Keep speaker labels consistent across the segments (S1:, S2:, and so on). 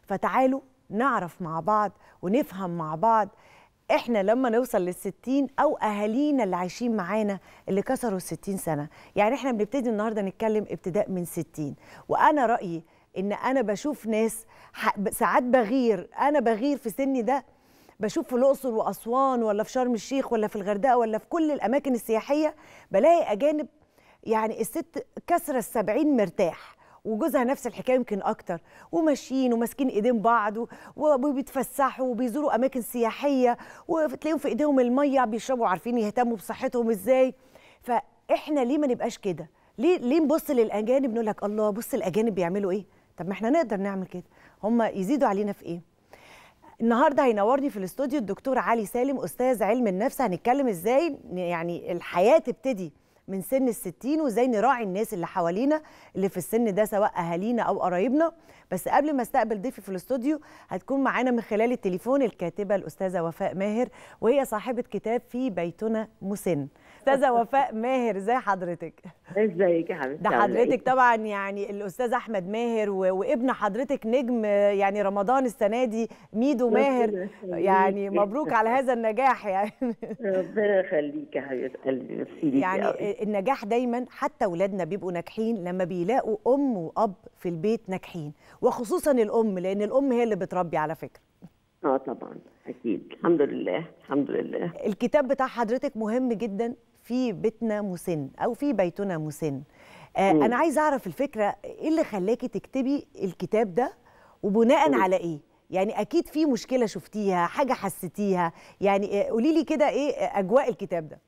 S1: فتعالوا نعرف مع بعض ونفهم مع بعض احنا لما نوصل للستين او اهالينا اللي عايشين معانا اللي كسروا الستين سنة يعني احنا بنبتدي النهاردة نتكلم ابتداء من ستين وانا رأيي ان انا بشوف ناس ساعات بغير انا بغير في سني ده بشوف في الاقصر واسوان ولا في شرم الشيخ ولا في الغردقه ولا في كل الاماكن السياحيه بلاقي اجانب يعني الست كسره السبعين مرتاح وجوزها نفس الحكايه يمكن اكتر وماشيين وماسكين ايدين بعض وبيتفسحوا وبيزوروا اماكن سياحيه وتلاقيهم في ايديهم الميه بيشربوا عارفين يهتموا بصحتهم ازاي فاحنا ليه ما نبقاش كده ليه ليه نبص للاجانب نقول لك الله بص الاجانب بيعملوا ايه طب ما احنا نقدر نعمل كده هم يزيدوا علينا في ايه النهارده هينورني في الاستوديو الدكتور علي سالم استاذ علم النفس هنتكلم ازاي يعني الحياه تبتدي من سن الستين وازاي نراعي الناس اللي حوالينا اللي في السن ده سواء اهالينا او قرايبنا بس قبل ما استقبل ضيفي في الاستوديو هتكون معانا من خلال التليفون الكاتبه الاستاذه وفاء ماهر وهي صاحبه كتاب في بيتنا مسن استاذه وفاء ماهر ازي حضرتك
S2: ازيك يا حبيبتي
S1: ده حضرتك طبعا يعني الاستاذ احمد ماهر و... وابن حضرتك نجم يعني رمضان السنه دي ميدو ماهر يعني مبروك على هذا النجاح يعني
S2: ربنا يخليك يا حبيبه قلبي
S1: يعني أوي. النجاح دايما حتى اولادنا بيبقوا ناجحين لما بيلاقوا ام واب في البيت ناجحين وخصوصا الام لان الام هي اللي بتربي على فكره
S2: اه طبعا اكيد الحمد لله الحمد لله
S1: الكتاب بتاع حضرتك مهم جدا في بيتنا مسن او في بيتنا مسن آه انا عايزه اعرف الفكره ايه اللي خلاكي تكتبي الكتاب ده وبناء على ايه يعني اكيد في مشكله شفتيها حاجه حسيتيها يعني قولي لي كده ايه اجواء الكتاب ده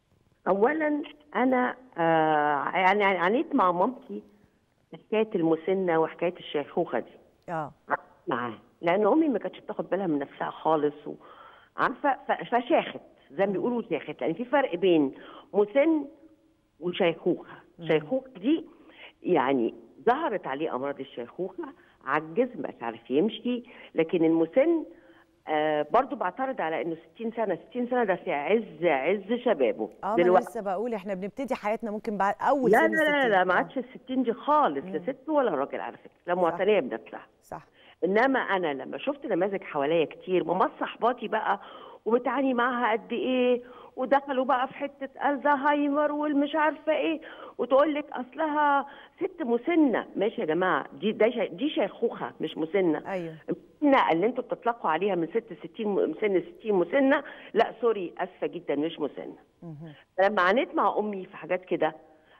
S2: اولا انا آه يعني عانيت مع مامتي حكايه المسنه وحكايه الشيخوخه دي
S1: اه
S2: معاها لان امي ما كانتش بتاخد بالها من نفسها خالص وعارفه فشاخت زي ما بيقولوا شاخت لان في فرق بين مسن وشيخوخه الشيخوخه دي يعني ظهرت عليه امراض الشيخوخه عجز مش عارف يمشي لكن المسن آه برضو بعترض على انه 60 سنه 60 سنه ده في عز عز شبابه
S1: اه دلوقتي لسه بقول احنا بنبتدي حياتنا ممكن بعد اول
S2: لا
S1: سن
S2: لا لا لا ما عادش ال 60 دي خالص لا ست ولا راجل على فكره لا معتنيه بنفسها
S1: صح
S2: انما انا لما شفت نماذج حواليا كتير ماما صحباتي بقى وبتعاني معاها قد ايه ودخلوا بقى في حته الزهايمر والمش عارفه ايه وتقول لك اصلها ست مسنه ماشي يا جماعه دي ده دي شيخوخه مش مسنه
S1: ايوه
S2: المسنه اللي انتوا بتطلقوا عليها من ست 60 سن 60 مسنه لا سوري اسفه جدا مش مسنه لما عانيت مع امي في حاجات كده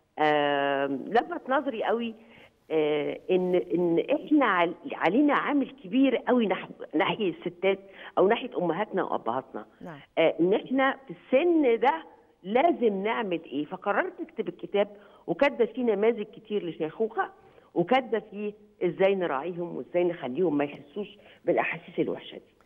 S2: آه لفت نظري قوي آه ان ان احنا علينا عامل كبير قوي نحو ناحيه الستات او ناحيه امهاتنا وابهاتنا
S1: نعم.
S2: آه ان احنا في السن ده لازم نعمل ايه فقررت اكتب الكتاب وكاتبه فيه نماذج كتير لشيخوخه وكاتبه فيه ازاي نراعيهم وازاي نخليهم ما يحسوش بالاحاسيس الوحشه دي